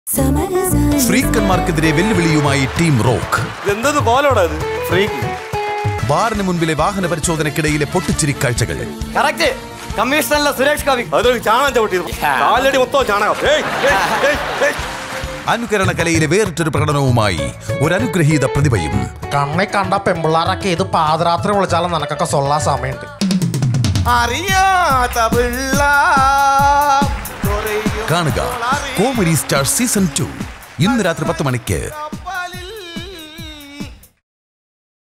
ഫ്രീക്കന്മാർക്കെതിരെ വെല്ലുവിളിയുമായി team rock എന്തത് കോലോടാ ഇത് freak ബാറിന് മുൻപിലെ വാഹന പരിശോധനക്കിടയിലെ പൊട്ടിച്ചിരി കാഴ്ചകൾ കറക്റ്റ് കമ്മീഷണറിലെ സുരേഷ് കവി അതൊരു ചാണകം ചവിട്ടി കാലടി മൊത്തം ചാണകം ഏയ്, ഏയ്, ഏയ്, ഏയ്. അനുകരണ കലയിലെ വേറിട്ടൊരു പ്രകടനവുമായി ഒരു അനുഗ്രഹീത പ്രതിഭയും കണ്ണി കണ്ട പെമ്പിള്ളാരൊക്കെ ഇത് പാതിരാത്രി വിളിച്ചാലും നിനക്കൊക്കെ സൊല്ലാൻ സമയമുണ്ട് അറിയാത്ത പിള്ള കാണുക കോമഡി സ്റ്റാർ സീസൺ ടു ഇന്ന് രാത്രി പത്ത് മണിക്ക്